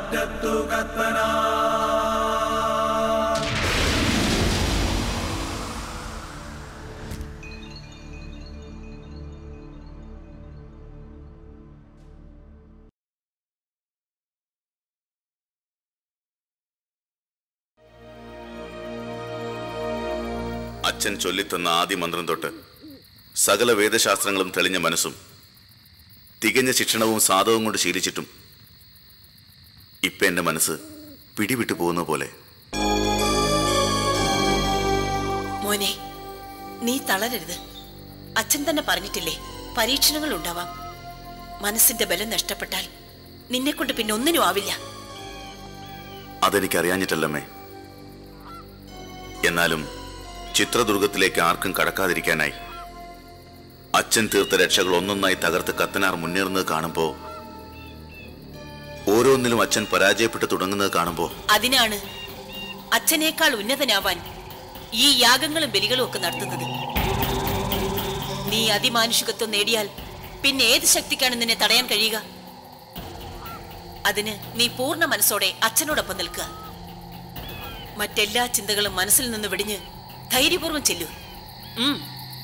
അറ്റത്തു കത്തന അച്ഛൻ ചൊല്ലിത്തന്ന ആദ്യ മന്ത്രം തൊട്ട് സകല വേദശാസ്ത്രങ്ങളും തെളിഞ്ഞ മനസ്സും തികഞ്ഞ ശിക്ഷണവും സാധവും കൊണ്ട് ശീലിച്ചിട്ടും ഇപ്പൊ എന്റെ മനസ്സ് പിടിവിട്ടു പോകുന്ന പോലെ മോനെ നീ തളരരുത് അച്ഛൻ തന്നെ പറഞ്ഞിട്ടില്ലേ പരീക്ഷണങ്ങൾ ഉണ്ടാവാം മനസ്സിന്റെ ബലം നഷ്ടപ്പെട്ടാൽ നിന്നെ കൊണ്ട് പിന്നെ ഒന്നിനും ആവില്ല അതെനിക്കറിയാഞ്ഞിട്ടല്ലമ്മേ എന്നാലും ചിത്രദുർഗത്തിലേക്ക് ആർക്കും കടക്കാതിരിക്കാനായി അച്ഛൻ തീർത്ത രക്ഷകൾ ഒന്നൊന്നായി തകർത്ത് കത്തനാർ മുന്നേറുന്നത് കാണുമ്പോ ഓരോന്നിലും അച്ഛൻ പരാജയപ്പെട്ട് തുടങ്ങുന്നത് കാണുമ്പോ അതിനാണ് അച്ഛനേക്കാൾ ഉന്നതനാവാൻ ഈ യാഗങ്ങളും ബലികളും ഒക്കെ നടത്തുന്നത് നീ അതിമാനുഷികത്വം നേടിയാൽ പിന്നെ ഏത് ശക്തിക്കാണ് നിന്നെ തടയാൻ കഴിയുക അതിന് നീ പൂർണ്ണ മനസ്സോടെ അച്ഛനോടൊപ്പം നിൽക്കുക മറ്റെല്ലാ ചിന്തകളും മനസ്സിൽ നിന്ന് വെടിഞ്ഞ് ധൈര്യപൂർവ്വം ചെല്ലൂ ഉം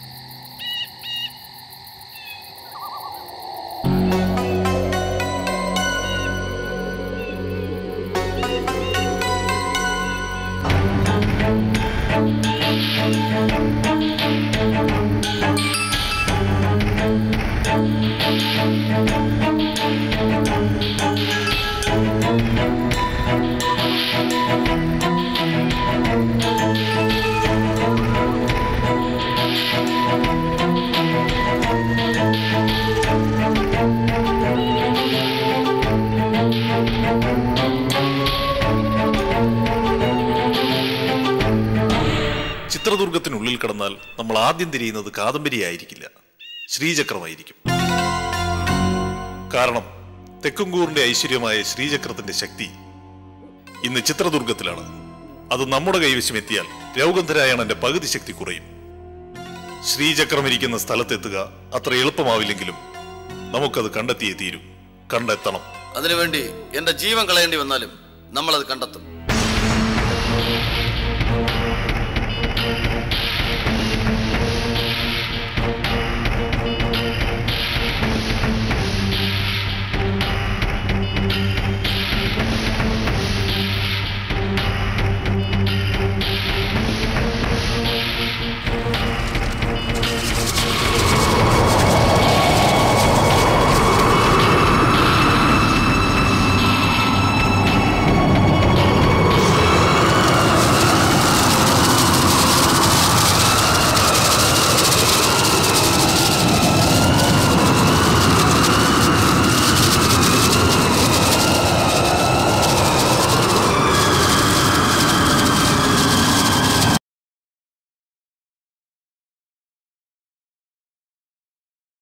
ചിത്രദുർഗത്തിനുള്ളിൽ കടന്നാൽ നമ്മൾ ആദ്യം തിരിയുന്നത് കാദംബരിയായിരിക്കില്ല ശ്രീചക്രമായിരിക്കും കാരണം തെക്കുംകൂറിന്റെ ഐശ്വര്യമായ ശ്രീചക്രത്തിന്റെ ശക്തി ഇന്ന് ചിത്രദുർഗത്തിലാണ് അത് നമ്മുടെ കൈവശം എത്തിയാൽ രൗഗന്ധരായണന്റെ പകുതി ശക്തി കുറയും ശ്രീചക്രം ഇരിക്കുന്ന സ്ഥലത്തെത്തുക അത്ര എളുപ്പമാവില്ലെങ്കിലും നമുക്കത് കണ്ടെത്തിയേ തീരൂ കണ്ടെത്തണം അതിനുവേണ്ടി എന്റെ ജീവൻ കളയേണ്ടി വന്നാലും നമ്മളത് കണ്ടെത്തും